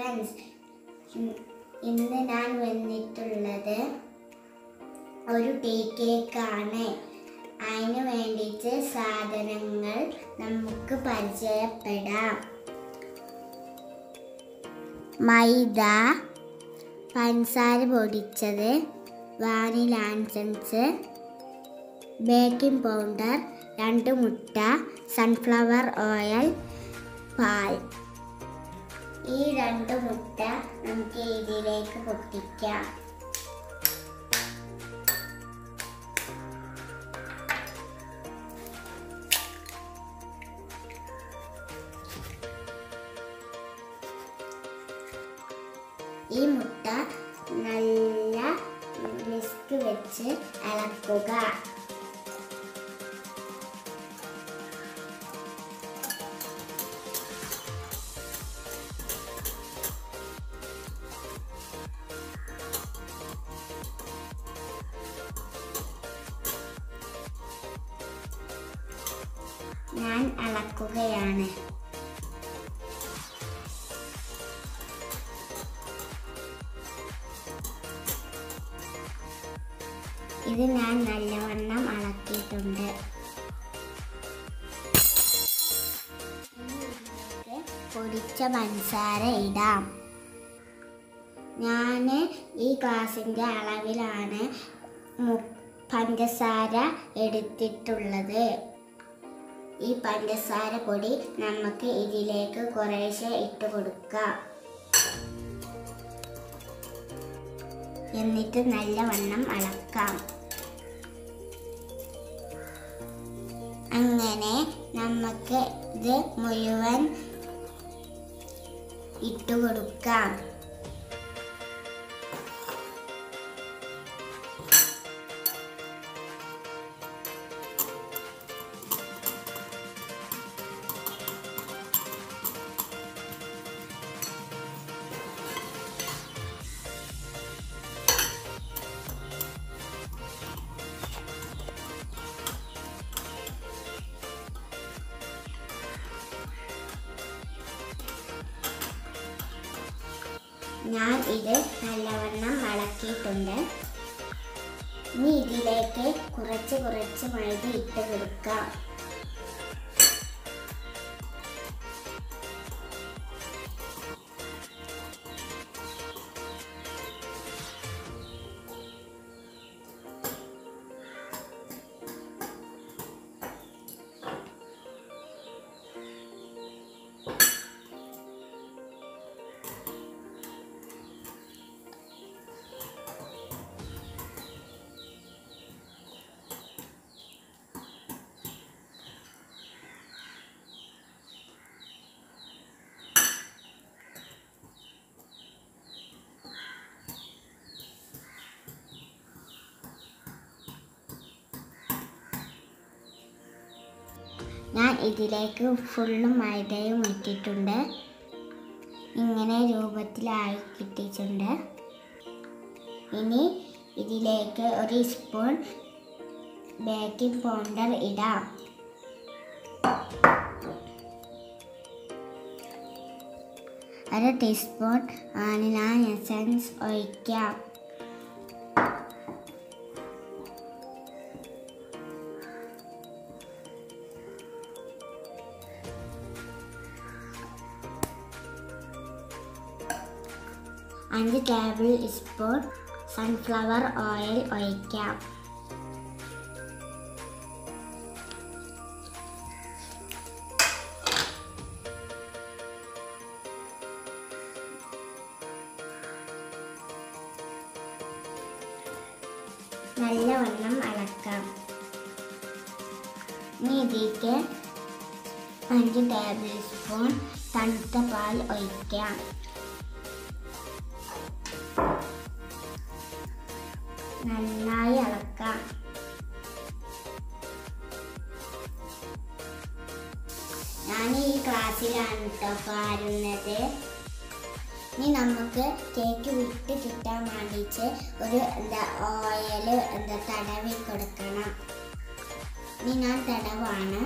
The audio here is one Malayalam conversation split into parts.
ഫ്രണ്ട്സ് ഇന്ന് ഞാൻ വന്നിട്ടുള്ളത് ഒരു ടീ കേക്കാണ് അതിന് വേണ്ടിയിട്ട് സാധനങ്ങൾ നമുക്ക് പരിചയപ്പെടാം മൈദ പഞ്ചസാര പൊടിച്ചത് വാനില എസൻസ് ബേക്കിംഗ് പൗഡർ രണ്ട് മുട്ട സൺഫ്ലവർ ഓയിൽ പാൽ ഈ രണ്ട് മുട്ട നമുക്ക് ഇതിലേക്ക് പൊട്ടിക്കാം ഈ മുട്ട നല്ല വിസ്ക് വെച്ച് ഇളക്കുക ഞാൻ ഇളക്കുകയാണ് ഇത് ഞാൻ നല്ലവണ്ണം ഇളക്കിയിട്ടുണ്ട് ഇനി ഇതിലേക്ക് പൊടിച്ച പഞ്ചസാര ഇടാം ഞാൻ ഈ ഗ്ലാസിൻ്റെ അളവിലാണ് മു- പഞ്ചസാര എടുത്തിട്ടുള്ളത് ഈ പഞ്ചസാര പൊടി നമുക്ക് ഇതിലേക്ക് കുറേശ്ശെ ഇട്ട് കൊടുക്കാം എന്നിട്ട് നല്ലവണ്ണം അളക്കാം അങ്ങനെ നമുക്ക് ഇത് മുഴുവൻ ഇട്ട് കൊടുക്കാം ഞാൻ ഇത് നല്ലവണ്ണം ഇളക്കിയിട്ടുണ്ട് ഇനി ഇതിലേക്ക് കുറച്ച് കുറച്ച് മൈദ ഇട്ട് കൊടുക്കാം ഞാൻ ഇതിലേക്ക് ഫുള്ളും മൈദയും ഇട്ടിട്ടുണ്ട് ഇങ്ങനെ രൂപത്തിലായി കിട്ടിയിട്ടുണ്ട് ഇനി ഇതിലേക്ക് ഒരു സ്പൂൺ ബേക്കിംഗ് പൗഡർ ഇടാം അര ടീസ്പൂൺ വാനില എസൻസ് ഒഴിക്കാം അഞ്ച് ടേബിൾ സ്പൂൺ സൺഫ്ലവർ ഓയിൽ ഒഴിക്കാം നല്ലവണ്ണം ഇളക്കാം ഇനി ഇതിലേക്ക് അഞ്ച് ടേബിൾ സ്പൂൺ തണുത്ത പാൽ ഒഴിക്കാം നന്നായി ഇളക്കാം ഞാൻ ഈ ക്ലാസ്സിലാണ് കേട്ടോ പാരുന്നത് ഇനി നമുക്ക് കേക്ക് വിട്ട് കിട്ടാൻ വേണ്ടിയിട്ട് ഒരു എന്താ ഓയിൽ എന്താ തടവി കൊടുക്കണം ഇനി ഞാൻ തടവാണ്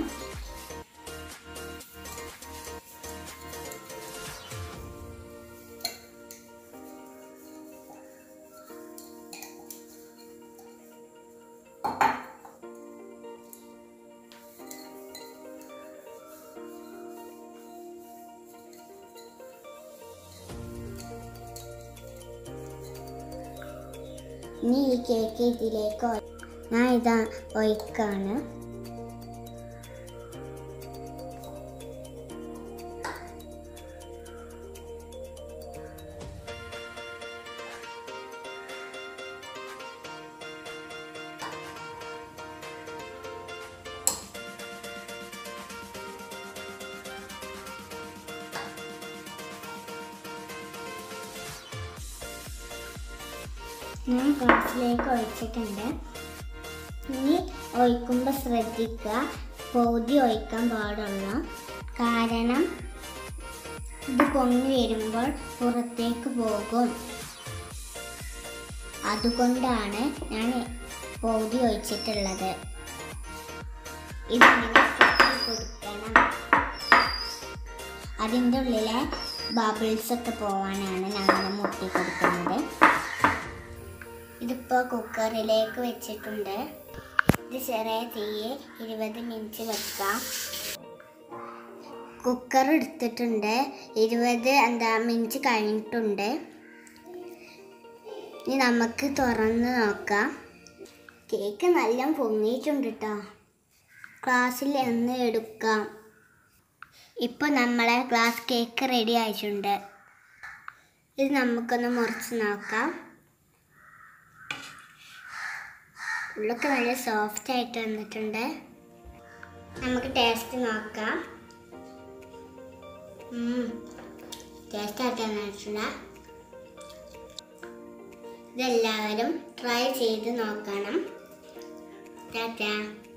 ഇനി ഈ കേക്ക് ഇതിലേക്ക് ഒഴി- ഞാൻ ഇതാ ഒഴിക്കാണ് ഞാൻ ഗ്ലാസ്സിലേക്ക് ഒഴിച്ചിട്ടുണ്ട് ഇനി ഒഴിക്കുമ്പോൾ ശ്രദ്ധിക്കുക പകുതി ഒഴിക്കാൻ പാടുള്ളൂ കാരണം ഇത് പൊങ്ങി വരുമ്പോൾ പുറത്തേക്ക് പോകും അതുകൊണ്ടാണ് ഞാൻ പകുതി ഒഴിച്ചിട്ടുള്ളത് ഇതിങ്ങനെ കുത്തി കൊടുക്കണം അതിൻ്റെ ഉള്ളിലെ ബബിൾസ് ഒക്കെ പോവാനാണ് ഞങ്ങൾ മുട്ടി കൊടുക്കുന്നത് ഇതിപ്പോൾ കുക്കറിലേക്ക് വെച്ചിട്ടുണ്ട് ഇത് ചെറിയ തീയെ ഇരുപത് മിനിറ്റ് വെക്കാം കുക്കർ എടുത്തിട്ടുണ്ട് ഇരുപത് എന്താ മിനിറ്റ് കഴിഞ്ഞിട്ടുണ്ട് ഇനി നമുക്ക് തുറന്ന് നോക്കാം കേക്ക് നല്ല പൊങ്ങിയിട്ടുണ്ട് കേട്ടോ ക്ലാസ്സിൽ എന്ന് എടുക്കാം ഇപ്പോൾ നമ്മളെ ഗ്ലാസ് കേക്ക് റെഡി ആയിട്ടുണ്ട് ഇത് നമുക്കൊന്ന് മുറിച്ച് നോക്കാം ഉള്ളൊക്കെ നല്ല സോഫ്റ്റ് ആയിട്ട് വന്നിട്ടുണ്ട് നമുക്ക് ടേസ്റ്റ് നോക്കാം ടേസ്റ്റ് ആയിട്ട് വന്നിട്ടുണ്ട് ഇതെല്ലാവരും ട്രൈ ചെയ്ത് നോക്കണം ടാറ്റാ